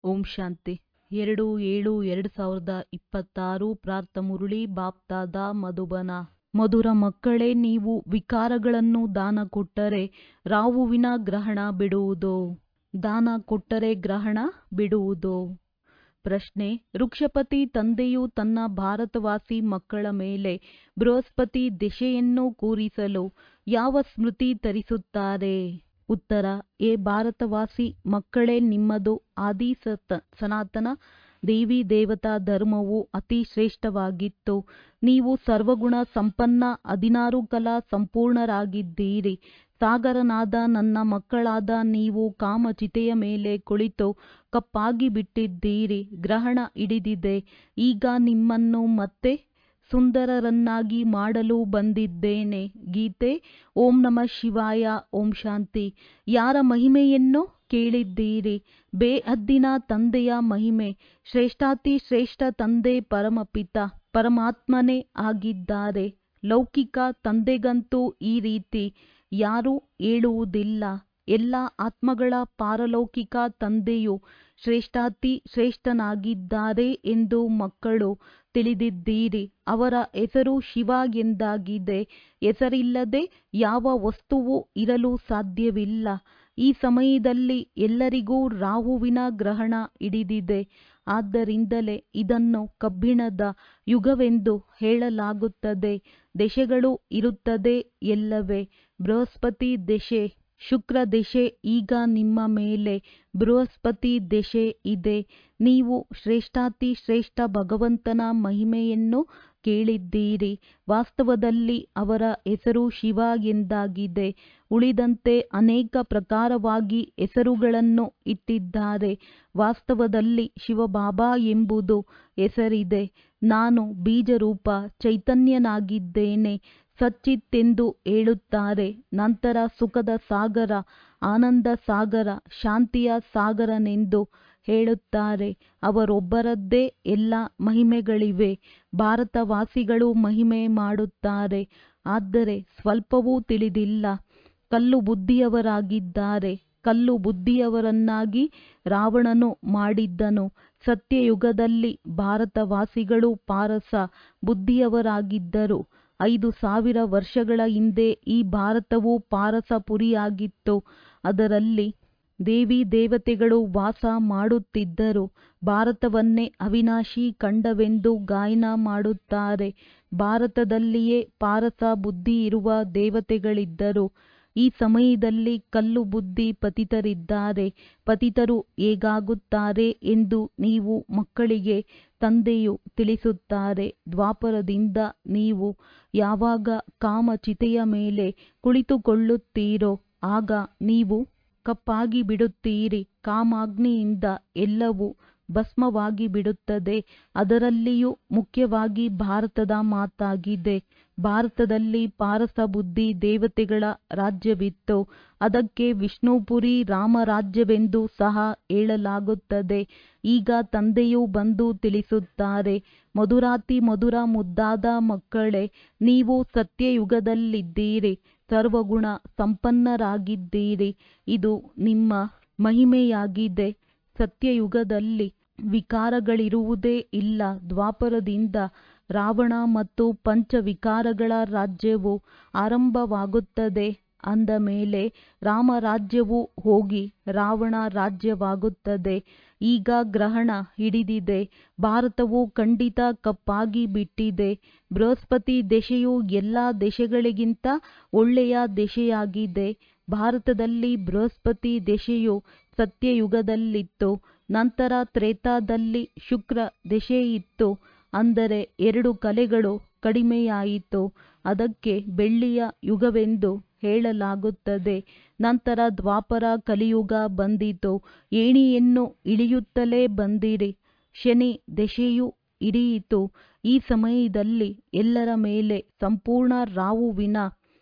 ಓಂ ಶಾಂತಿ ಎರಡು ಏಳು ಎರಡು ಸಾವಿರದ ಇಪ್ಪತ್ತಾರು ಪ್ರಾರ್ಥ ಮುರಳಿ ಬಾಪ್ತಾದ ಮಧುಬನ ಮಧುರ ಮಕ್ಕಳೇ ನೀವು ವಿಕಾರಗಳನ್ನು ದಾನ ಕೊಟ್ಟರೆ ರಾಹುವಿನ ಗ್ರಹಣ ಬಿಡುವುದು ದಾನ ಕೊಟ್ಟರೆ ಗ್ರಹಣ ಬಿಡುವುದು ಪ್ರಶ್ನೆ ವೃಕ್ಷಪತಿ ತಂದೆಯು ತನ್ನ ಭಾರತವಾಸಿ ಮಕ್ಕಳ ಮೇಲೆ ಬೃಹಸ್ಪತಿ ದಿಶೆಯನ್ನು ಕೂರಿಸಲು ಯಾವ ಸ್ಮೃತಿ ತರಿಸುತ್ತಾರೆ ಉತ್ತರ ಏ ಭಾರತವಾಸಿ ಮಕ್ಕಳೇ ನಿಮ್ಮದು ಆದಿ ಸತ ಸನಾತನ ದೇವಿ ದೇವತಾ ಧರ್ಮವು ಅತಿ ಶ್ರೇಷ್ಠವಾಗಿತ್ತು ನೀವು ಸರ್ವಗುಣ ಸಂಪನ್ನ ಹದಿನಾರು ಕಲಾ ಸಂಪೂರ್ಣರಾಗಿದ್ದೀರಿ ಸಾಗರನಾದ ನನ್ನ ಮಕ್ಕಳಾದ ನೀವು ಕಾಮಚಿತೆಯ ಮೇಲೆ ಕುಳಿತು ಕಪ್ಪಾಗಿ ಬಿಟ್ಟಿದ್ದೀರಿ ಗ್ರಹಣ ಹಿಡಿದಿದೆ ಈಗ ನಿಮ್ಮನ್ನು ಮತ್ತೆ ಸುಂದರರನ್ನಾಗಿ ಮಾಡಲು ಬಂದಿದ್ದೇನೆ ಗೀತೆ ಓಂ ನಮಃ ಶಿವಾಯ ಓಂ ಶಾಂತಿ ಯಾರ ಮಹಿಮೆಯನ್ನು ಕೇಳಿದ್ದೀರಿ ಬೇಹದ್ದಿನ ತಂದೆಯ ಮಹಿಮೆ ಶ್ರೇಷ್ಠಾತಿ ಶ್ರೇಷ್ಠ ತಂದೆ ಪರಮಪಿತ ಪರಮಾತ್ಮನೇ ಆಗಿದ್ದಾರೆ ಲೌಕಿಕ ತಂದೆಗಂತೂ ಈ ರೀತಿ ಯಾರೂ ಹೇಳುವುದಿಲ್ಲ ಎಲ್ಲ ಆತ್ಮಗಳ ಪಾರಲೌಕಿಕ ತಂದೆಯು ಶ್ರೇಷ್ಠಾತಿ ಶ್ರೇಷ್ಠನಾಗಿದ್ದಾರೆ ಎಂದು ಮಕ್ಕಳು ತಿಳಿದಿದ್ದೀರಿ ಅವರ ಹೆಸರು ಶಿವ ಎಂದಾಗಿದೆ ಹೆಸರಿಲ್ಲದೆ ಯಾವ ವಸ್ತುವು ಇರಲು ಸಾಧ್ಯವಿಲ್ಲ ಈ ಸಮಯದಲ್ಲಿ ಎಲ್ಲರಿಗೂ ರಾಹುವಿನ ಗ್ರಹಣ ಹಿಡಿದಿದೆ ಆದ್ದರಿಂದಲೇ ಇದನ್ನು ಕಬ್ಬಿಣದ ಯುಗವೆಂದು ಹೇಳಲಾಗುತ್ತದೆ ದೆಶೆಗಳು ಇರುತ್ತದೆ ಎಲ್ಲವೇ ಬೃಹಸ್ಪತಿ ದೆಶೆ ಶುಕ್ರ ದೆಶೆ ಈಗ ನಿಮ್ಮ ಮೇಲೆ ಬೃಹಸ್ಪತಿ ದೆಶೆ ಇದೆ ನೀವು ಶ್ರೇಷ್ಠಾತಿ ಶ್ರೇಷ್ಠ ಭಗವಂತನ ಮಹಿಮೆಯನ್ನು ಕೇಳಿದ್ದೀರಿ ವಾಸ್ತವದಲ್ಲಿ ಅವರ ಹೆಸರು ಶಿವ ಎಂದಾಗಿದೆ ಉಳಿದಂತೆ ಅನೇಕ ಪ್ರಕಾರವಾಗಿ ಹೆಸರುಗಳನ್ನು ಇಟ್ಟಿದ್ದಾರೆ ವಾಸ್ತವದಲ್ಲಿ ಶಿವಬಾಬಾ ಎಂಬುದು ಹೆಸರಿದೆ ನಾನು ಬೀಜರೂಪ ಚೈತನ್ಯನಾಗಿದ್ದೇನೆ ಸಚ್ಚಿತ್ತೆಂದು ಹೇಳುತ್ತಾರೆ ನಂತರ ಸುಖದ ಸಾಗರ ಆನಂದ ಸಾಗರ ಶಾಂತಿಯ ಸಾಗರನೆಂದು ಹೇಳುತ್ತಾರೆ ಅವರೊಬ್ಬರದ್ದೇ ಎಲ್ಲ ಮಹಿಮೆಗಳಿವೆ ಭಾರತವಾಸಿಗಳು ಮಹಿಮೆ ಮಾಡುತ್ತಾರೆ ಆದರೆ ಸ್ವಲ್ಪವೂ ತಿಳಿದಿಲ್ಲ ಕಲ್ಲು ಬುದ್ಧಿಯವರಾಗಿದ್ದಾರೆ ಕಲ್ಲು ಬುದ್ಧಿಯವರನ್ನಾಗಿ ರಾವಣನು ಮಾಡಿದ್ದನು ಸತ್ಯಯುಗದಲ್ಲಿ ಭಾರತವಾಸಿಗಳು ಪಾರಸ ಬುದ್ಧಿಯವರಾಗಿದ್ದರು ಐದು ಸಾವಿರ ವರ್ಷಗಳ ಹಿಂದೆ ಈ ಭಾರತವು ಪಾರಸಪುರಿಯಾಗಿತ್ತು ಅದರಲ್ಲಿ ದೇವಿ ದೇವತೆಗಳು ವಾಸ ಮಾಡುತ್ತಿದ್ದರು ಭಾರತವನ್ನೇ ಅವಿನಾಶಿ ಖಂಡವೆಂದು ಗಾಯನ ಮಾಡುತ್ತಾರೆ ಭಾರತದಲ್ಲಿಯೇ ಪಾರಸ ಬುದ್ಧಿ ಇರುವ ದೇವತೆಗಳಿದ್ದರು ಈ ಸಮಯದಲ್ಲಿ ಕಲ್ಲು ಬುದ್ಧಿ ಪತಿತರಿದ್ದಾರೆ ಪತಿತರು ಹೇಗಾಗುತ್ತಾರೆ ಎಂದು ನೀವು ಮಕ್ಕಳಿಗೆ ತಂದೆಯು ತಿಳಿಸುತ್ತಾರೆ ದ್ವಾಪರದಿಂದ ನೀವು ಯಾವಾಗ ಕಾಮಚಿತೆಯ ಮೇಲೆ ಕುಳಿತುಕೊಳ್ಳುತ್ತೀರೋ ಆಗ ನೀವು ಕಪ್ಪಾಗಿ ಬಿಡುತ್ತೀರಿ ಕಾಮಾಗ್ನಿಯಿಂದ ಎಲ್ಲವೂ ಭಸ್ಮವಾಗಿ ಬಿಡುತ್ತದೆ ಅದರಲ್ಲಿಯೂ ಮುಖ್ಯವಾಗಿ ಭಾರತದ ಮಾತಾಗಿದೆ ಭಾರತದಲ್ಲಿ ಪಾರಸ ಬುದ್ಧಿ ದೇವತೆಗಳ ರಾಜ್ಯವಿತ್ತು ಅದಕ್ಕೆ ವಿಷ್ಣುಪುರಿ ರಾಮರಾಜ್ಯವೆಂದು ಸಹ ಹೇಳಲಾಗುತ್ತದೆ ಈಗ ತಂದೆಯು ಬಂದು ತಿಳಿಸುತ್ತಾರೆ ಮಧುರಾತಿ ಮಧುರ ಮುದ್ದಾದ ಮಕ್ಕಳೇ ನೀವು ಸತ್ಯಯುಗದಲ್ಲಿದ್ದೀರಿ ಸರ್ವಗುಣ ಸಂಪನ್ನರಾಗಿದ್ದೀರಿ ಇದು ನಿಮ್ಮ ಮಹಿಮೆಯಾಗಿದೆ ಸತ್ಯಯುಗದಲ್ಲಿ ವಿಕಾರಗಳಿರುವುದೇ ಇಲ್ಲ ದ್ವಾಪರದಿಂದ ರಾವಣ ಮತ್ತು ಪಂಚವಿಕಾರಗಳ ರಾಜ್ಯವು ಆರಂಭವಾಗುತ್ತದೆ ಅಂದ ಮೇಲೆ ರಾಮರಾಜ್ಯವು ಹೋಗಿ ರಾವಣ ರಾಜ್ಯವಾಗುತ್ತದೆ ಈಗ ಗ್ರಹಣ ಹಿಡಿದಿದೆ ಭಾರತವು ಖಂಡಿತ ಕಪ್ಪಾಗಿ ಬಿಟ್ಟಿದೆ ಬೃಹಸ್ಪತಿ ದೆಶೆಯು ಎಲ್ಲ ದೆಶೆಗಳಿಗಿಂತ ಒಳ್ಳೆಯ ದೆಶೆಯಾಗಿದೆ ಭಾರತದಲ್ಲಿ ಬೃಹಸ್ಪತಿ ದೆಶೆಯು ಸತ್ಯಯುಗದಲ್ಲಿತ್ತು ನಂತರ ತ್ರೇತಾದಲ್ಲಿ ಶುಕ್ರ ದೆಶೆಯಿತ್ತು ಅಂದರೆ ಎರಡು ಕಲೆಗಳು ಕಡಿಮೆಯಾಯಿತು ಅದಕ್ಕೆ ಬೆಳ್ಳಿಯ ಯುಗವೆಂದು ಹೇಳಲಾಗುತ್ತದೆ ನಂತರ ದ್ವಾಪರ ಕಲಿಯುಗ ಬಂದಿತು ಏಣಿಯನ್ನು ಇಳಿಯುತ್ತಲೇ ಬಂದಿರಿ ಶನಿ ದೆಶೆಯು ಹಿಡಿಯಿತು ಈ ಸಮಯದಲ್ಲಿ ಎಲ್ಲರ ಮೇಲೆ ಸಂಪೂರ್ಣ ರಾಹುವಿನ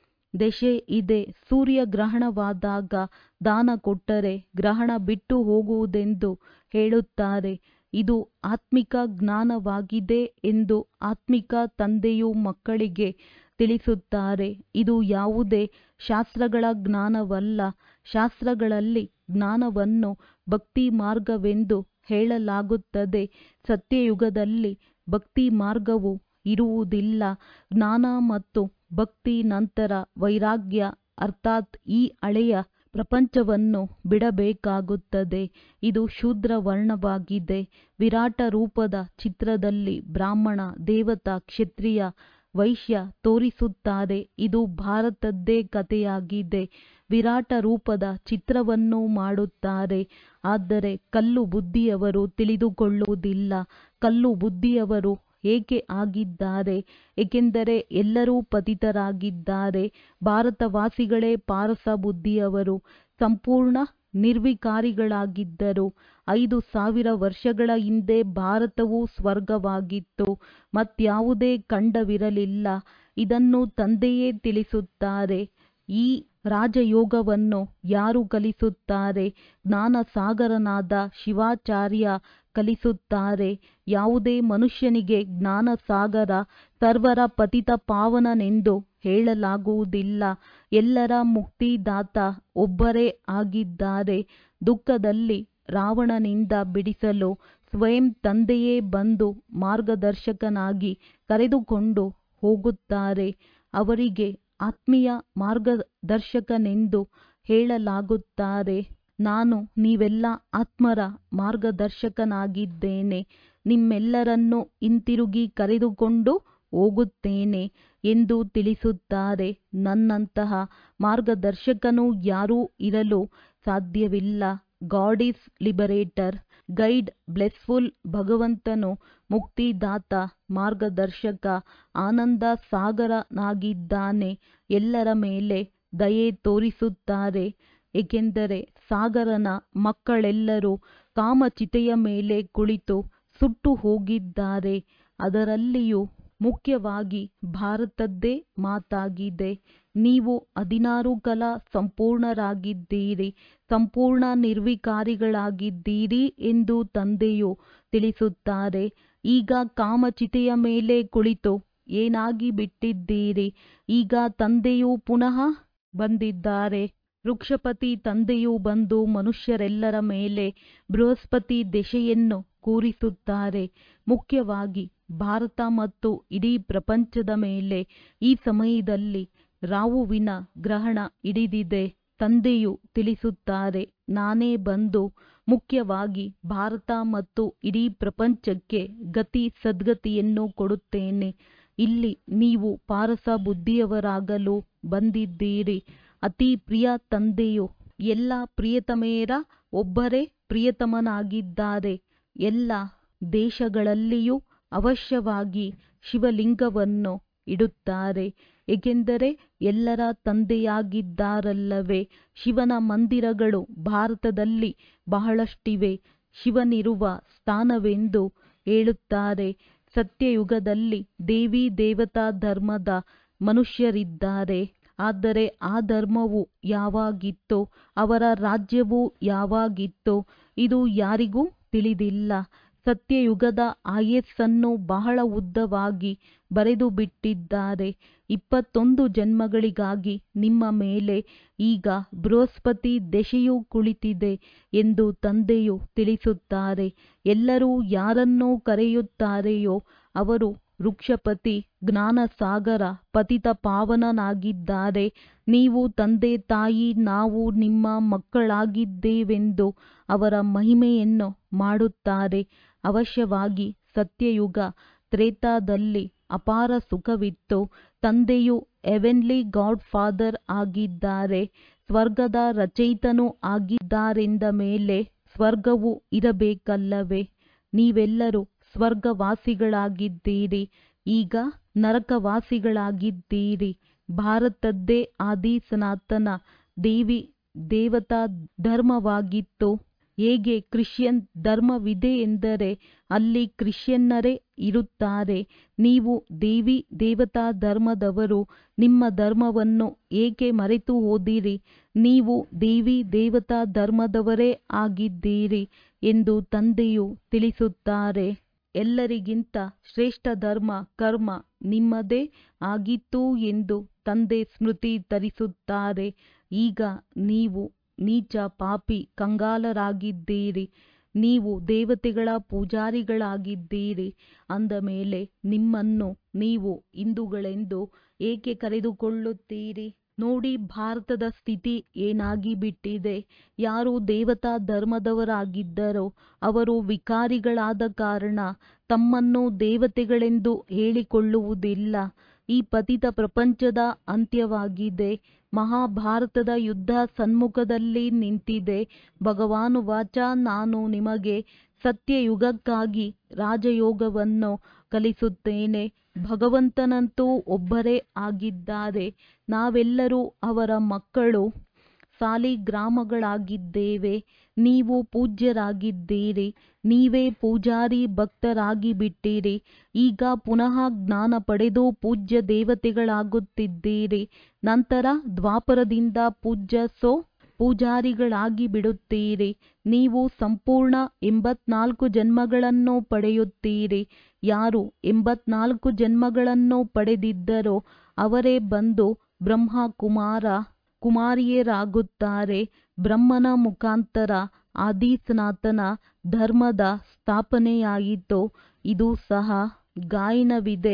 ದೆಶೆ ಇದೆ ಸೂರ್ಯ ಗ್ರಹಣವಾದಾಗ ದಾನ ಕೊಟ್ಟರೆ ಗ್ರಹಣ ಬಿಟ್ಟು ಹೋಗುವುದೆಂದು ಹೇಳುತ್ತಾರೆ ಇದು ಆತ್ಮಿಕ ಜ್ಞಾನವಾಗಿದೆ ಎಂದು ಆತ್ಮಿಕ ತಂದೆಯು ಮಕ್ಕಳಿಗೆ ತಿಳಿಸುತ್ತಾರೆ ಇದು ಯಾವುದೇ ಶಾಸ್ತ್ರಗಳ ಜ್ಞಾನವಲ್ಲ ಶಾಸ್ತ್ರಗಳಲ್ಲಿ ಜ್ಞಾನವನ್ನು ಭಕ್ತಿ ಮಾರ್ಗವೆಂದು ಹೇಳಲಾಗುತ್ತದೆ ಸತ್ಯಯುಗದಲ್ಲಿ ಭಕ್ತಿ ಮಾರ್ಗವು ಇರುವುದಿಲ್ಲ ಜ್ಞಾನ ಮತ್ತು ಭಕ್ತಿ ನಂತರ ವೈರಾಗ್ಯ ಅರ್ಥಾತ್ ಈ ಹಳೆಯ ಪ್ರಪಂಚವನ್ನು ಬಿಡಬೇಕಾಗುತ್ತದೆ ಇದು ಶೂದ್ರ ವರ್ಣವಾಗಿದೆ ವಿರಾಟ ರೂಪದ ಚಿತ್ರದಲ್ಲಿ ಬ್ರಾಹ್ಮಣ ದೇವತಾ ಕ್ಷತ್ರಿಯ ವೈಶ್ಯ ತೋರಿಸುತ್ತಾರೆ ಇದು ಭಾರತದ್ದೇ ಕಥೆಯಾಗಿದೆ ವಿರಾಟ ರೂಪದ ಚಿತ್ರವನ್ನು ಮಾಡುತ್ತಾರೆ ಆದರೆ ಕಲ್ಲು ಬುದ್ಧಿಯವರು ತಿಳಿದುಕೊಳ್ಳುವುದಿಲ್ಲ ಕಲ್ಲು ಬುದ್ಧಿಯವರು ಏಕೆ ಆಗಿದ್ದಾರೆ ಏಕೆಂದರೆ ಎಲ್ಲರೂ ಪತಿತರಾಗಿದ್ದಾರೆ ಭಾರತವಾಸಿಗಳೇ ಪಾರಸ ಬುದ್ಧಿಯವರು ಸಂಪೂರ್ಣ ನಿರ್ವಿಕಾರಿಗಳಾಗಿದ್ದರು ಐದು ಸಾವಿರ ವರ್ಷಗಳ ಹಿಂದೆ ಭಾರತವು ಸ್ವರ್ಗವಾಗಿತ್ತು ಮತ್ಯಾವುದೇ ಖಂಡವಿರಲಿಲ್ಲ ಇದನ್ನು ತಂದೆಯೇ ತಿಳಿಸುತ್ತಾರೆ ಈ ರಾಜಯೋಗವನ್ನು ಯಾರು ಕಲಿಸುತ್ತಾರೆ ಜ್ಞಾನಸಾಗರನಾದ ಶಿವಾಚಾರ್ಯ ಕಲಿಸುತ್ತಾರೆ ಯಾವುದೇ ಮನುಷ್ಯನಿಗೆ ಜ್ಞಾನಸಾಗರ ಸರ್ವರ ಪತಿತ ಪಾವನನೆಂದು ಹೇಳಲಾಗುವುದಿಲ್ಲ ಎಲ್ಲರ ಮುಕ್ತಿದಾತ ಒಬ್ಬರೇ ಆಗಿದ್ದಾರೆ ದುಃಖದಲ್ಲಿ ರಾವಣನಿಂದ ಬಿಡಿಸಲು ಸ್ವಯಂ ತಂದೆಯೇ ಬಂದು ಮಾರ್ಗದರ್ಶಕನಾಗಿ ಕರೆದುಕೊಂಡು ಹೋಗುತ್ತಾರೆ ಅವರಿಗೆ ಆತ್ಮೀಯ ಮಾರ್ಗದರ್ಶಕನೆಂದು ಹೇಳಲಾಗುತ್ತಾರೆ ನಾನು ನೀವೆಲ್ಲ ಆತ್ಮರ ಮಾರ್ಗದರ್ಶಕನಾಗಿದ್ದೇನೆ ನಿಮ್ಮೆಲ್ಲರನ್ನು ಹಿಂತಿರುಗಿ ಕರೆದುಕೊಂಡು ಹೋಗುತ್ತೇನೆ ಎಂದು ತಿಳಿಸುತ್ತಾರೆ ನನ್ನಂತಹ ಮಾರ್ಗದರ್ಶಕನು ಯಾರೂ ಇರಲು ಸಾಧ್ಯವಿಲ್ಲ God is liberator guide blessful ಭಗವಂತನು ಮುಕ್ತಿದಾತ ಮಾರ್ಗದರ್ಶಕ ಆನಂದ ಸಾಗರನಾಗಿದ್ದಾನೆ ಎಲ್ಲರ ಮೇಲೆ ದಯೆ ತೋರಿಸುತ್ತಾರೆ ಏಕೆಂದರೆ ಸಾಗರನ ಮಕ್ಕಳೆಲ್ಲರೂ ಕಾಮಚಿತೆಯ ಮೇಲೆ ಕುಳಿತು ಸುಟ್ಟು ಹೋಗಿದ್ದಾರೆ ಅದರಲ್ಲಿಯೂ ಮುಖ್ಯವಾಗಿ ಭಾರತದ್ದೇ ಮಾತಾಗಿದೆ ನೀವು ಹದಿನಾರು ಕಲಾ ಸಂಪೂರ್ಣರಾಗಿದ್ದೀರಿ ಸಂಪೂರ್ಣ ನಿರ್ವಿಕಾರಿಗಳಾಗಿದ್ದೀರಿ ಎಂದು ತಂದೆಯು ತಿಳಿಸುತ್ತಾರೆ ಈಗ ಕಾಮಚಿತೆಯ ಮೇಲೆ ಕುಳಿತು ಏನಾಗಿ ಬಿಟ್ಟಿದ್ದೀರಿ ಈಗ ತಂದೆಯು ಪುನಃ ಬಂದಿದ್ದಾರೆ ವೃಕ್ಷಪತಿ ತಂದೆಯು ಬಂದು ಮನುಷ್ಯರೆಲ್ಲರ ಮೇಲೆ ಬೃಹಸ್ಪತಿ ದೆಶೆಯನ್ನು ಕೂರಿಸುತ್ತಾರೆ ಮುಖ್ಯವಾಗಿ ಭಾರತ ಮತ್ತು ಇಡೀ ಪ್ರಪಂಚದ ಮೇಲೆ ಈ ಸಮಯದಲ್ಲಿ ರಾಹುವಿನ ಗ್ರಹಣ ಹಿಡಿದಿದೆ ತಂದೆಯು ತಿಳಿಸುತ್ತಾರೆ ನಾನೇ ಬಂದು ಮುಖ್ಯವಾಗಿ ಭಾರತ ಮತ್ತು ಇಡೀ ಪ್ರಪಂಚಕ್ಕೆ ಗತಿ ಸದ್ಗತಿಯನ್ನು ಕೊಡುತ್ತೇನೆ ಇಲ್ಲಿ ನೀವು ಪಾರಸ ಬುದ್ಧಿಯವರಾಗಲು ಬಂದಿದ್ದೀರಿ ಅತಿ ಪ್ರಿಯ ತಂದೆಯು ಎಲ್ಲ ಪ್ರಿಯತಮೆಯರ ಒಬ್ಬರೇ ಪ್ರಿಯತಮನಾಗಿದ್ದಾರೆ ಎಲ್ಲ ದೇಶಗಳಲ್ಲಿಯೂ ಅವಶ್ಯವಾಗಿ ಶಿವಲಿಂಗವನ್ನು ಇಡುತ್ತಾರೆ ಏಕೆಂದರೆ ಎಲ್ಲರ ತಂದೆಯಾಗಿದ್ದಾರಲ್ಲವೇ ಶಿವನ ಮಂದಿರಗಳು ಭಾರತದಲ್ಲಿ ಬಹಳಷ್ಟಿವೆ ಶಿವನಿರುವ ಸ್ಥಾನವೆಂದು ಹೇಳುತ್ತಾರೆ ಸತ್ಯಯುಗದಲ್ಲಿ ದೇವಿ ದೇವತಾ ಧರ್ಮದ ಮನುಷ್ಯರಿದ್ದಾರೆ ಆದರೆ ಆ ಧರ್ಮವು ಯಾವಾಗಿತ್ತೋ ಅವರ ರಾಜ್ಯವು ಯಾವಾಗಿತ್ತೋ ಇದು ಯಾರಿಗೂ ತಿಳಿದಿಲ್ಲ ಸತ್ಯಯುಗದ ಆಯಸ್ಸನ್ನು ಬಹಳ ಉದ್ದವಾಗಿ ಬರೆದು ಬಿಟ್ಟಿದ್ದಾರೆ ಇಪ್ಪತ್ತೊಂದು ಜನ್ಮಗಳಿಗಾಗಿ ನಿಮ್ಮ ಮೇಲೆ ಈಗ ಬೃಹಸ್ಪತಿ ದೆಶೆಯು ಕುಳಿತಿದೆ ಎಂದು ತಂದೆಯು ತಿಳಿಸುತ್ತಾರೆ ಎಲ್ಲರೂ ಯಾರನ್ನು ಕರೆಯುತ್ತಾರೆಯೋ ಅವರು ವೃಕ್ಷಪತಿ ಜ್ಞಾನಸಾಗರ ಪತಿತ ಪಾವನನಾಗಿದ್ದಾರೆ ನೀವು ತಂದೆ ತಾಯಿ ನಾವು ನಿಮ್ಮ ಮಕ್ಕಳಾಗಿದ್ದೇವೆಂದು ಅವರ ಮಹಿಮೆಯನ್ನು ಮಾಡುತ್ತಾರೆ ಅವಶ್ಯವಾಗಿ ಸತ್ಯಯುಗ ತ್ರೇತಾದಲ್ಲಿ ಅಪಾರ ಸುಖವಿತ್ತು ತಂದೆಯು ಎವೆನ್ಲಿ ಗಾಡ್ ಫಾದರ್ ಆಗಿದ್ದಾರೆ ಸ್ವರ್ಗದ ರಚಯಿತನೂ ಆಗಿದ್ದಾರೆಂದ ಮೇಲೆ ಸ್ವರ್ಗವು ಇರಬೇಕಲ್ಲವೇ ನೀವೆಲ್ಲರೂ ಸ್ವರ್ಗವಾಸಿಗಳಾಗಿದ್ದೀರಿ ಈಗ ನರಕವಾಸಿಗಳಾಗಿದ್ದೀರಿ ಭಾರತದ್ದೇ ಆದಿ ಸನಾತನ ದೇವಿ ದೇವತಾ ಧರ್ಮವಾಗಿತ್ತು ಹೇಗೆ ಕ್ರಿಶ್ಚಿಯನ್ ಧರ್ಮವಿದೆ ಎಂದರೆ ಅಲ್ಲಿ ಕ್ರಿಶ್ಚಿಯನ್ನರೇ ಇರುತ್ತಾರೆ ನೀವು ದೇವಿ ದೇವತಾ ಧರ್ಮದವರು ನಿಮ್ಮ ಧರ್ಮವನ್ನು ಏಕೆ ಮರೆತು ಹೋದಿರಿ ನೀವು ದೇವಿ ದೇವತಾ ಧರ್ಮದವರೇ ಆಗಿದ್ದೀರಿ ಎಂದು ತಂದೆಯು ತಿಳಿಸುತ್ತಾರೆ ಎಲ್ಲರಿಗಿಂತ ಶ್ರೇಷ್ಠ ಧರ್ಮ ಕರ್ಮ ನಿಮ್ಮದೇ ಆಗಿತ್ತು ಎಂದು ತಂದೆ ಸ್ಮೃತಿ ತರಿಸುತ್ತಾರೆ ಈಗ ನೀವು ನೀಚ ಪಾಪಿ ಕಂಗಾಲರಾಗಿದ್ದೀರಿ ನೀವು ದೇವತೆಗಳ ಪೂಜಾರಿಗಳಾಗಿದ್ದೀರಿ ಅಂದ ಮೇಲೆ ನಿಮ್ಮನ್ನು ನೀವು ಹಿಂದೂಗಳೆಂದು ಏಕೆ ಕರೆದುಕೊಳ್ಳುತ್ತೀರಿ ನೋಡಿ ಭಾರತದ ಸ್ಥಿತಿ ಏನಾಗಿ ಬಿಟ್ಟಿದೆ ಯಾರು ದೇವತಾ ಧರ್ಮದವರಾಗಿದ್ದರೋ ಅವರು ವಿಕಾರಿಗಳಾದ ಕಾರಣ ತಮ್ಮನ್ನು ದೇವತೆಗಳೆಂದು ಹೇಳಿಕೊಳ್ಳುವುದಿಲ್ಲ ಈ ಪತಿತ ಪ್ರಪಂಚದ ಅಂತ್ಯವಾಗಿದೆ ಮಹಾಭಾರತದ ಯುದ್ಧ ಸನ್ಮುಖದಲ್ಲಿ ನಿಂತಿದೆ ಭಗವಾನ್ ವಾಚ ನಾನು ನಿಮಗೆ ಸತ್ಯಯುಗಕ್ಕಾಗಿ ರಾಜಯೋಗವನ್ನು ಕಲಿಸುತ್ತೇನೆ ಭಗವಂತನಂತೂ ಒಬ್ಬರೇ ಆಗಿದ್ದಾರೆ ನಾವೆಲ್ಲರೂ ಅವರ ಮಕ್ಕಳು ಸಾಲಿಗ್ರಾಮಗಳಾಗಿದ್ದೇವೆ ನೀವು ಪೂಜ್ಯರಾಗಿದ್ದೀರಿ ನೀವೇ ಪೂಜಾರಿ ಭಕ್ತರಾಗಿ ಬಿಟ್ಟಿರಿ ಈಗ ಪುನಃ ಜ್ಞಾನ ಪಡೆದು ಪೂಜ್ಯ ದೇವತೆಗಳಾಗುತ್ತಿದ್ದೀರಿ ನಂತರ ದ್ವಾಪರದಿಂದ ಪೂಜ್ಯ ಸೋ ಪೂಜಾರಿಗಳಾಗಿ ಬಿಡುತ್ತೀರಿ ನೀವು ಸಂಪೂರ್ಣ ಎಂಬತ್ನಾಲ್ಕು ಜನ್ಮಗಳನ್ನು ಪಡೆಯುತ್ತೀರಿ ಯಾರು ಎಂಬತ್ನಾಲ್ಕು ಜನ್ಮಗಳನ್ನು ಪಡೆದಿದ್ದರೋ ಅವರೇ ಬಂದು ಬ್ರಹ್ಮ ಕುಮಾರ ಕುಮಾರಿಯರಾಗುತ್ತಾರೆ ಬ್ರಹ್ಮನ ಮುಖಾಂತರ ಆದಿ ಸನಾತನ ಧರ್ಮದ ಸ್ಥಾಪನೆಯಾಯಿತು ಇದು ಸಹ ಗಾಯನವಿದೆ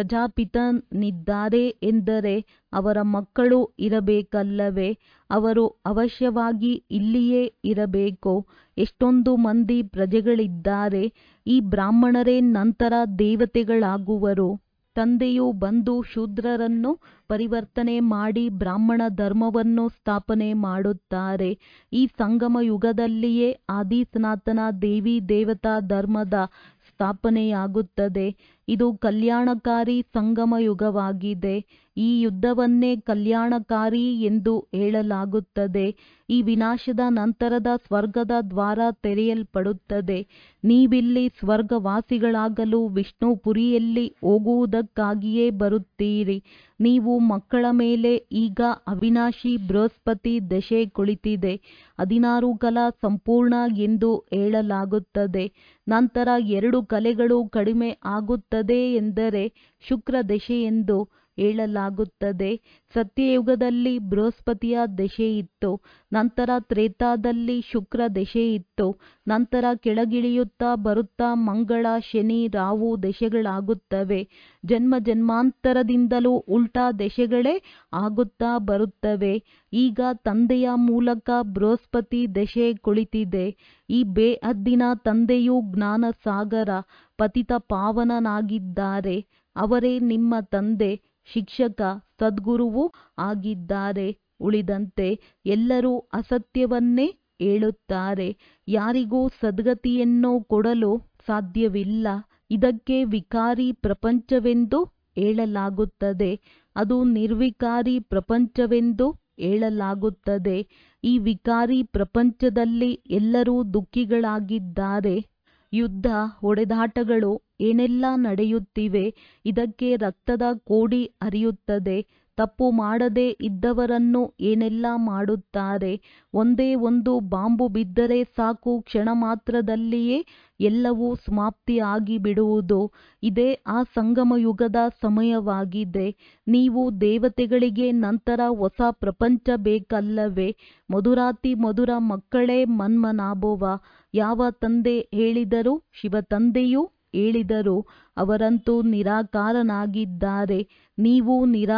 ಪ್ರಜಾಪಿತನಿದ್ದಾರೆ ಎಂದರೆ ಅವರ ಮಕ್ಕಳು ಇರಬೇಕಲ್ಲವೇ ಅವರು ಅವಶ್ಯವಾಗಿ ಇಲ್ಲಿಯೇ ಇರಬೇಕು ಎಷ್ಟೊಂದು ಮಂದಿ ಪ್ರಜೆಗಳಿದ್ದಾರೆ ಈ ಬ್ರಾಹ್ಮಣರೇ ನಂತರ ದೇವತೆಗಳಾಗುವರು ತಂದೆಯು ಬಂದು ಶೂದ್ರರನ್ನು ಪರಿವರ್ತನೆ ಮಾಡಿ ಬ್ರಾಹ್ಮಣ ಧರ್ಮವನ್ನು ಸ್ಥಾಪನೆ ಮಾಡುತ್ತಾರೆ ಈ ಸಂಗಮ ಯುಗದಲ್ಲಿಯೇ ಆದಿ ಸನಾತನ ದೇವಿ ದೇವತಾ ಧರ್ಮದ ಸ್ಥಾಪನೆಯಾಗುತ್ತದೆ ಇದು ಕಲ್ಯಾಣಕಾರಿ ಸಂಗಮ ಯುಗವಾಗಿದೆ ಈ ಯುದ್ಧವನ್ನೇ ಕಲ್ಯಾಣಕಾರಿ ಎಂದು ಹೇಳಲಾಗುತ್ತದೆ ಈ ವಿನಾಶದ ನಂತರದ ಸ್ವರ್ಗದ ದ್ವಾರ ತೆರೆಯಲ್ಪಡುತ್ತದೆ ನೀವಿಲ್ಲಿ ಸ್ವರ್ಗವಾಸಿಗಳಾಗಲು ವಿಷ್ಣುಪುರಿಯಲ್ಲಿ ಹೋಗುವುದಕ್ಕಾಗಿಯೇ ಬರುತ್ತೀರಿ ನೀವು ಮಕ್ಕಳ ಮೇಲೆ ಈಗ ಅವಿನಾಶಿ ಬೃಹಸ್ಪತಿ ದಶೆ ಕುಳಿತಿದೆ ಹದಿನಾರು ಕಲಾ ಸಂಪೂರ್ಣ ಎಂದು ಹೇಳಲಾಗುತ್ತದೆ ನಂತರ ಎರಡು ಕಲೆಗಳು ಕಡಿಮೆ ಆಗುತ್ತದೆ ಎಂದರೆ ಶುಕ್ರ ದಶೆಯೆಂದು ಹೇಳಲಾಗುತ್ತದೆ ಸತ್ಯಯುಗದಲ್ಲಿ ಬೃಹಸ್ಪತಿಯ ದಶೆ ಇತ್ತು ನಂತರ ತ್ರೇತಾದಲ್ಲಿ ಶುಕ್ರ ದಶೆ ಇತ್ತು ನಂತರ ಕೆಳಗಿಳಿಯುತ್ತಾ ಬರುತ್ತಾ ಮಂಗಳ ಶನಿ ರಾಹು ದಶೆಗಳಾಗುತ್ತವೆ ಜನ್ಮ ಜನ್ಮಾಂತರದಿಂದಲೂ ಉಲ್ಟಾ ದಶೆಗಳೇ ಆಗುತ್ತಾ ಬರುತ್ತವೆ ಈಗ ತಂದೆಯ ಮೂಲಕ ಬೃಹಸ್ಪತಿ ದಶೆ ಕುಳಿತಿದೆ ಈ ಬೇಹದ್ದಿನ ತಂದೆಯು ಜ್ಞಾನ ಸಾಗರ ಪತಿತ ಪಾವನನಾಗಿದ್ದಾರೆ ಅವರೇ ನಿಮ್ಮ ತಂದೆ ಶಿಕ್ಷಕ ಸದ್ಗುರುವೂ ಆಗಿದ್ದಾರೆ ಉಳಿದಂತೆ ಎಲ್ಲರೂ ಅಸತ್ಯವನ್ನೇ ಹೇಳುತ್ತಾರೆ ಯಾರಿಗೂ ಸದ್ಗತಿಯನ್ನು ಕೊಡಲು ಸಾಧ್ಯವಿಲ್ಲ ಇದಕ್ಕೆ ವಿಕಾರಿ ಪ್ರಪಂಚವೆಂದು ಹೇಳಲಾಗುತ್ತದೆ ಅದು ನಿರ್ವಿಕಾರಿ ಪ್ರಪಂಚವೆಂದು ಹೇಳಲಾಗುತ್ತದೆ ಈ ವಿಕಾರಿ ಪ್ರಪಂಚದಲ್ಲಿ ಎಲ್ಲರೂ ದುಃಖಿಗಳಾಗಿದ್ದಾರೆ ಯುದ್ಧ ಹೊಡೆದಾಟಗಳು ಏನೆಲ್ಲ ನಡೆಯುತ್ತಿವೆ ಇದಕ್ಕೆ ರಕ್ತದ ಕೋಡಿ ಹರಿಯುತ್ತದೆ ತಪ್ಪು ಮಾಡದೇ ಇದ್ದವರನ್ನು ಏನೆಲ್ಲ ಮಾಡುತ್ತಾರೆ ಒಂದೇ ಒಂದು ಬಾಂಬು ಬಿದ್ದರೆ ಸಾಕು ಕ್ಷಣ ಮಾತ್ರದಲ್ಲಿಯೇ ಎಲ್ಲವೂ ಸಮಾಪ್ತಿ ಆಗಿಬಿಡುವುದು ಇದೇ ಆ ಸಂಗಮ ಯುಗದ ಸಮಯವಾಗಿದೆ ನೀವು ದೇವತೆಗಳಿಗೆ ನಂತರ ಹೊಸ ಪ್ರಪಂಚ ಬೇಕಲ್ಲವೇ ಮಧುರಾತಿ ಮಧುರ ಮಕ್ಕಳೇ ಮನ್ಮನಾಭವ ಯಾವ ತಂದೆ ಹೇಳಿದರು ಶಿವತಂದೆಯೂ ಹೇಳಿದರು ಅವರಂತೂ ನಿರಾಕಾರನಾಗಿದ್ದಾರೆ ನೀವು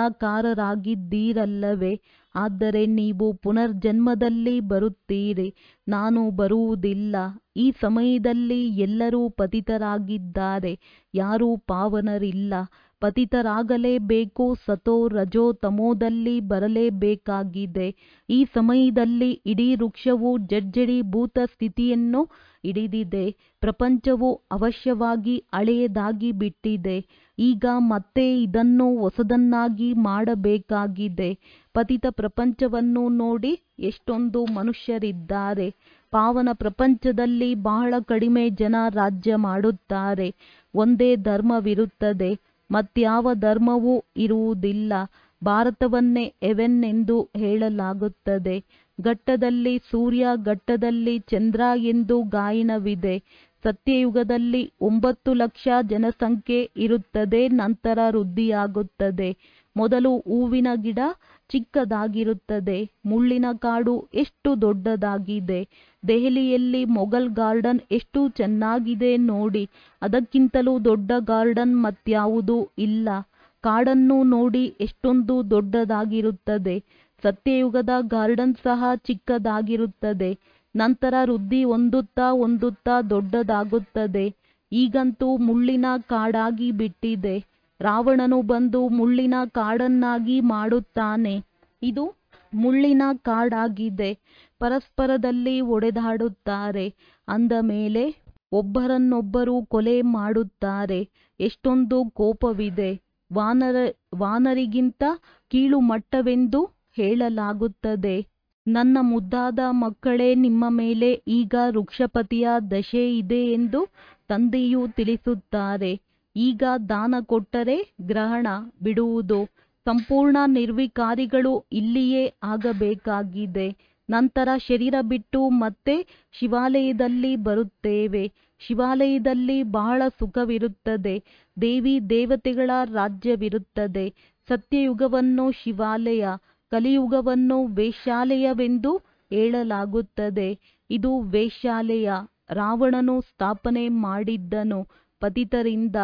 ನಿರಾಕಾರರಾಗಿದ್ದೀರಲ್ಲವೇ ಆದರೆ ನೀವು ಪುನರ್ಜನ್ಮದಲ್ಲಿ ಬರುತ್ತೀರಿ ನಾನು ಬರುವುದಿಲ್ಲ ಈ ಸಮಯದಲ್ಲಿ ಎಲ್ಲರೂ ಪತಿತರಾಗಿದ್ದಾರೆ ಯಾರೂ ಪಾವನರಿಲ್ಲ ಪತಿತರಾಗಲೇಬೇಕು ಸತೋ ರಜೋ ತಮೋದಲ್ಲಿ ಬರಲೇಬೇಕಾಗಿದೆ ಈ ಸಮಯದಲ್ಲಿ ಇಡೀ ವೃಕ್ಷವು ಜಡ್ಜಡೀಭೂತ ಸ್ಥಿತಿಯನ್ನು ಹಿಡಿದಿದೆ ಪ್ರಪಂಚವು ಅವಶ್ಯವಾಗಿ ಹಳೆಯದಾಗಿ ಬಿಟ್ಟಿದೆ ಈಗ ಮತ್ತೆ ಇದನ್ನು ಹೊಸದನ್ನಾಗಿ ಮಾಡಬೇಕಾಗಿದೆ ಪತಿತ ಪ್ರಪಂಚವನ್ನು ನೋಡಿ ಎಷ್ಟೊಂದು ಮನುಷ್ಯರಿದ್ದಾರೆ ಪಾವನ ಪ್ರಪಂಚದಲ್ಲಿ ಬಹಳ ಕಡಿಮೆ ಜನ ರಾಜ್ಯ ಮಾಡುತ್ತಾರೆ ಒಂದೇ ಧರ್ಮವಿರುತ್ತದೆ ಮತ್ಯಾವ ಧರ್ಮವೂ ಇರುವುದಿಲ್ಲ ಭಾರತವನ್ನೇ ಎವೆನ್ ಎಂದು ಹೇಳಲಾಗುತ್ತದೆ ಘಟ್ಟದಲ್ಲಿ ಸೂರ್ಯ ಘಟ್ಟದಲ್ಲಿ ಚಂದ್ರ ಎಂದು ಗಾಯನವಿದೆ ಸತ್ಯಯುಗದಲ್ಲಿ ಒಂಬತ್ತು ಲಕ್ಷ ಜನಸಂಖ್ಯೆ ಇರುತ್ತದೆ ನಂತರ ವೃದ್ಧಿಯಾಗುತ್ತದೆ ಮೊದಲು ಹೂವಿನ ಗಿಡ ಚಿಕ್ಕದಾಗಿರುತ್ತದೆ ಮುಳ್ಳಿನ ಕಾಡು ಎಷ್ಟು ದೊಡ್ಡದಾಗಿದೆ ದೆಹಲಿಯಲ್ಲಿ ಮೊಘಲ್ ಗಾರ್ಡನ್ ಎಷ್ಟು ಚೆನ್ನಾಗಿದೆ ನೋಡಿ ಅದಕ್ಕಿಂತಲೂ ದೊಡ್ಡ ಗಾರ್ಡನ್ ಮತ್ಯಾವುದೂ ಇಲ್ಲ ಕಾಡನ್ನು ನೋಡಿ ಎಷ್ಟೊಂದು ದೊಡ್ಡದಾಗಿರುತ್ತದೆ ಸತ್ಯಯುಗದ ಗಾರ್ಡನ್ ಸಹ ಚಿಕ್ಕದಾಗಿರುತ್ತದೆ ನಂತರ ವೃದ್ಧಿ ಹೊಂದುತ್ತಾ ಹೊಂದುತ್ತಾ ದೊಡ್ಡದಾಗುತ್ತದೆ ಈಗಂತೂ ಮುಳ್ಳಿನ ಕಾಡಾಗಿ ಬಿಟ್ಟಿದೆ ರಾವಣನು ಬಂದು ಮುಳ್ಳಿನ ಕಾಡನ್ನಾಗಿ ಮಾಡುತ್ತಾನೆ ಇದು ಮುಳ್ಳಿನ ಕಾಡಾಗಿದೆ ಪರಸ್ಪರದಲ್ಲಿ ಹೊಡೆದಾಡುತ್ತಾರೆ ಅಂದ ಮೇಲೆ ಒಬ್ಬರನ್ನೊಬ್ಬರು ಕೊಲೆ ಮಾಡುತ್ತಾರೆ ಎಷ್ಟೊಂದು ಕೋಪವಿದೆ ವಾನರ ವಾನರಿಗಿಂತ ಕೀಳು ಮಟ್ಟವೆಂದು ಹೇಳಲಾಗುತ್ತದೆ ನನ್ನ ಮುದ್ದಾದ ಮಕ್ಕಳೇ ನಿಮ್ಮ ಮೇಲೆ ಈಗ ವೃಕ್ಷಪತಿಯ ದಶೆ ಇದೆ ಎಂದು ತಂದೆಯು ತಿಳಿಸುತ್ತಾರೆ ಈಗ ದಾನ ಕೊಟ್ಟರೆ ಗ್ರಹಣ ಬಿಡುವುದು ಸಂಪೂರ್ಣ ನಿರ್ವಿಕಾರಿಗಳು ಇಲ್ಲಿಯೇ ಆಗಬೇಕಾಗಿದೆ ನಂತರ ಶರೀರ ಬಿಟ್ಟು ಮತ್ತೆ ಶಿವಾಲಯದಲ್ಲಿ ಬರುತ್ತೇವೆ ಶಿವಾಲಯದಲ್ಲಿ ಬಹಳ ಸುಖವಿರುತ್ತದೆ ದೇವಿ ದೇವತೆಗಳ ರಾಜ್ಯವಿರುತ್ತದೆ ಸತ್ಯಯುಗವನ್ನು ಶಿವಾಲಯ ಕಲಿಯುಗವನ್ನು ವೇಶ್ಯಾಲಯವೆಂದು ಹೇಳಲಾಗುತ್ತದೆ ಇದು ವೇಶ್ಯಾಲಯ ರಾವಣನು ಸ್ಥಾಪನೆ ಮಾಡಿದ್ದನು ಪತಿತರಿಂದ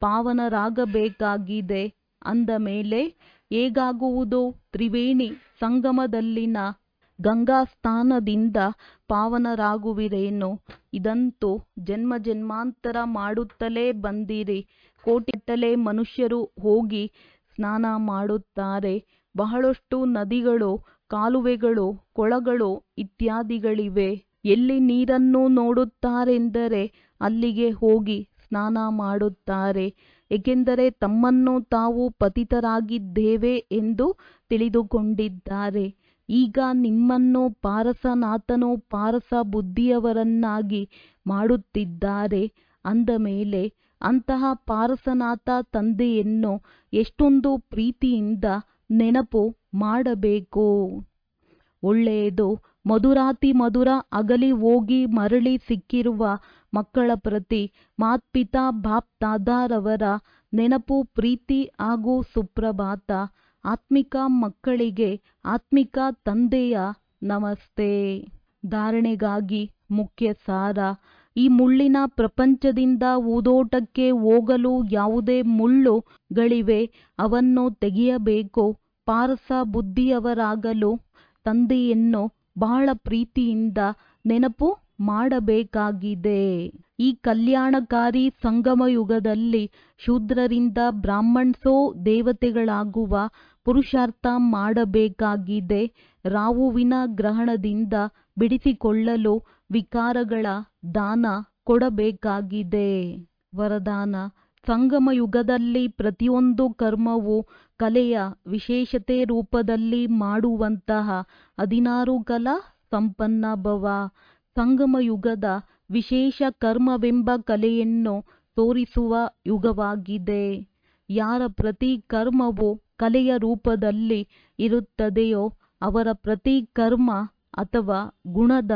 ಪಾವನರಾಗಬೇಕಾಗಿದೆ ಅಂದ ಮೇಲೆ ಹೇಗಾಗುವುದು ತ್ರಿವೇಣಿ ಸಂಗಮದಲ್ಲಿನ ಗಂಗಾ ಸ್ನಾನದಿಂದ ಪಾವನರಾಗುವಿರೇನು ಇದಂತೂ ಜನ್ಮ ಜನ್ಮಾಂತರ ಮಾಡುತ್ತಲೇ ಬಂದಿರಿ ಕೋಟಿಗಟ್ಟಲೆ ಮನುಷ್ಯರು ಹೋಗಿ ಸ್ನಾನ ಮಾಡುತ್ತಾರೆ ಬಹಳಷ್ಟು ನದಿಗಳು ಕಾಲುವೆಗಳು ಕೊಳಗಳು ಇತ್ಯಾದಿಗಳಿವೆ ಎಲ್ಲಿ ನೀರನ್ನು ನೋಡುತ್ತಾರೆಂದರೆ ಅಲ್ಲಿಗೆ ಹೋಗಿ ಸ್ನಾನ ಮಾಡುತ್ತಾರೆ ಏಕೆಂದರೆ ತಮ್ಮನ್ನು ತಾವು ಪತಿತರಾಗಿದ್ದೇವೆ ಎಂದು ತಿಳಿದುಕೊಂಡಿದ್ದಾರೆ ಈಗ ನಿಮ್ಮನ್ನು ಪಾರಸನಾಥನು ಪಾರಸ ಬುದ್ಧಿಯವರನ್ನಾಗಿ ಮಾಡುತ್ತಿದ್ದಾರೆ ಅಂದ ಮೇಲೆ ಅಂತಹ ಪಾರಸನಾಥ ತಂದೆಯನ್ನು ಎಷ್ಟೊಂದು ಪ್ರೀತಿಯಿಂದ ನೆನಪು ಮಾಡಬೇಕು ಒಳ್ಳೆಯದು ಮಧುರಾತಿ ಮಧುರ ಅಗಲಿ ಹೋಗಿ ಮರಳಿ ಸಿಕ್ಕಿರುವ ಮಕ್ಕಳ ಪ್ರತಿ ಮಾತ್ಪಿತಾ ಬಾಪ್ ದಾದಾರವರ ನೆನಪು ಪ್ರೀತಿ ಹಾಗೂ ಸುಪ್ರಭಾತ ಆತ್ಮಿಕ ಮಕ್ಕಳಿಗೆ ಆತ್ಮಿಕ ತಂದೆಯ ನಮಸ್ತೆ ಧಾರಣೆಗಾಗಿ ಮುಖ್ಯ ಸಾರ ಈ ಮುಳ್ಳಿನ ಪ್ರಪಂಚದಿಂದ ಊದೋಟಕ್ಕೆ ಹೋಗಲು ಯಾವುದೇ ಮುಳ್ಳುಗಳಿವೆ ಅವನ್ನು ತೆಗೆಯಬೇಕು ಪಾರಸ ಬುದ್ಧಿಯವರಾಗಲು ತಂದೆಯನ್ನು ಬಹಳ ಪ್ರೀತಿಯಿಂದ ನೆನಪು ಮಾಡಬೇಕಾಗಿದೆ ಈ ಕಲ್ಯಾಣಕಾರಿ ಸಂಗಮ ಯುಗದಲ್ಲಿ ಶೂದ್ರರಿಂದ ಬ್ರಾಹ್ಮಣ್ಸೋ ದೇವತೆಗಳಾಗುವ ಪುರುಷಾರ್ಥ ಮಾಡಬೇಕಾಗಿದೆ ರಾಹುವಿನ ಗ್ರಹಣದಿಂದ ಬಿಡಿಸಿಕೊಳ್ಳಲು ವಿಕಾರಗಳ ದಾನ ಕೊಡಬೇಕಾಗಿದೆ ವರದಾನ ಸಂಗಮ ಯುಗದಲ್ಲಿ ಪ್ರತಿಯೊಂದು ಕರ್ಮವು ಕಲೆಯ ವಿಶೇಷತೆ ರೂಪದಲ್ಲಿ ಮಾಡುವಂತಹ ಹದಿನಾರು ಕಲಾ ಸಂಪನ್ನ ಭವ ಸಂಗಮ ಯುಗದ ವಿಶೇಷ ಕರ್ಮವೆಂಬ ಕಲೆಯನ್ನು ತೋರಿಸುವ ಯುಗವಾಗಿದೆ ಯಾರ ಪ್ರತಿ ಕರ್ಮವು ಕಲೆಯ ರೂಪದಲ್ಲಿ ಇರುತ್ತದೆಯೋ ಅವರ ಪ್ರತಿ ಕರ್ಮ ಅಥವಾ ಗುಣದ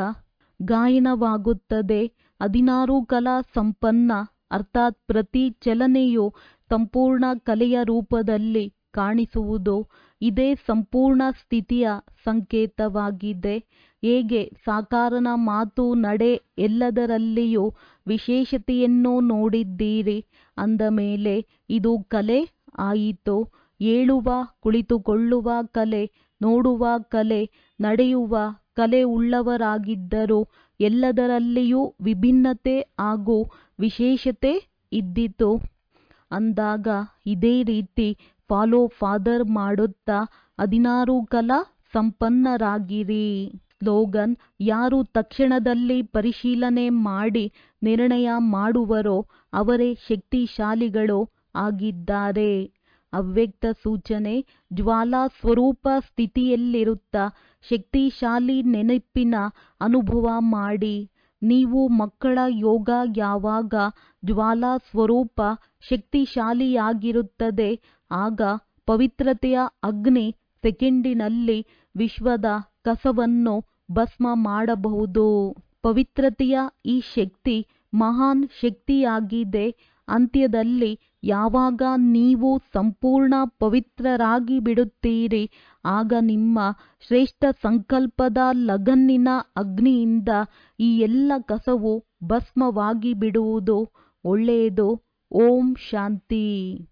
ಗಾಯನವಾಗುತ್ತದೆ ಹದಿನಾರು ಕಲಾ ಸಂಪನ್ನ ಅರ್ಥಾತ್ ಪ್ರತಿ ಚಲನೆಯು ಸಂಪೂರ್ಣ ಕಲೆಯ ರೂಪದಲ್ಲಿ ಕಾಣಿಸುವುದು ಇದೇ ಸಂಪೂರ್ಣ ಸ್ಥಿತಿಯ ಸಂಕೇತವಾಗಿದೆ ಹೇಗೆ ಸಾಕಾರನ ಮಾತು ನಡೆ ಎಲ್ಲದರಲ್ಲಿಯೂ ವಿಶೇಷತೆಯನ್ನು ನೋಡಿದ್ದೀರಿ ಅಂದ ಮೇಲೆ ಇದು ಕಲೆ ಆಯಿತು ಏಳುವ ಕುಳಿತುಕೊಳ್ಳುವ ಕಲೆ ನೋಡುವ ಕಲೆ ನಡೆಯುವ ಕಲೆ ಉಳ್ಳವರಾಗಿದ್ದರು ಎಲ್ಲದರಲ್ಲಿಯೂ ವಿಭಿನ್ನತೆ ಹಾಗೂ ವಿಶೇಷತೆ ಇದ್ದಿತು ಅಂದಾಗ ಇದೇ ರೀತಿ ಫಾಲೋ ಫಾದರ್ ಮಾಡುತ್ತಾ ಹದಿನಾರು ಕಲಾ ಸಂಪನ್ನರಾಗಿರಿ ಸ್ಲೋಗನ್ ಯಾರು ತಕ್ಷಣದಲ್ಲಿ ಪರಿಶೀಲನೆ ಮಾಡಿ ನಿರ್ಣಯ ಮಾಡುವರೋ ಅವರೇ ಶಕ್ತಿಶಾಲಿಗಳು ಆಗಿದ್ದಾರೆ ಅವ್ಯಕ್ತ ಸೂಚನೆ ಜ್ವಾಲಾ ಸ್ವರೂಪ ಸ್ಥಿತಿಯಲ್ಲಿರುತ್ತಾ ಶಕ್ತಿಶಾಲಿ ನೆನಪಿನ ಅನುಭವ ಮಾಡಿ ನೀವು ಮಕ್ಕಳ ಯೋಗ ಯಾವಾಗ ಜ್ವಾಲಾ ಸ್ವರೂಪ ಶಕ್ತಿಶಾಲಿಯಾಗಿರುತ್ತದೆ ಆಗ ಪವಿತ್ರತೆಯ ಅಗ್ನಿ ಸೆಕೆಂಡಿನಲ್ಲಿ ವಿಶ್ವದ ಕಸವನ್ನು ಭಸ್ಮ ಮಾಡಬಹುದು ಪವಿತ್ರತೆಯ ಈ ಶಕ್ತಿ ಮಹಾನ್ ಶಕ್ತಿಯಾಗಿದೆ ಅಂತ್ಯದಲ್ಲಿ ಯಾವಾಗ ನೀವು ಸಂಪೂರ್ಣ ಪವಿತ್ರರಾಗಿ ಬಿಡುತ್ತೀರಿ ಆಗ ನಿಮ್ಮ ಶ್ರೇಷ್ಠ ಸಂಕಲ್ಪದ ಲಗನ್ನಿನ ಅಗ್ನಿಯಿಂದ ಈ ಎಲ್ಲ ಕಸವು ಭಸ್ಮವಾಗಿ ಬಿಡುವುದು ಒಳ್ಳೆಯದು ಓಂ ಶಾಂತಿ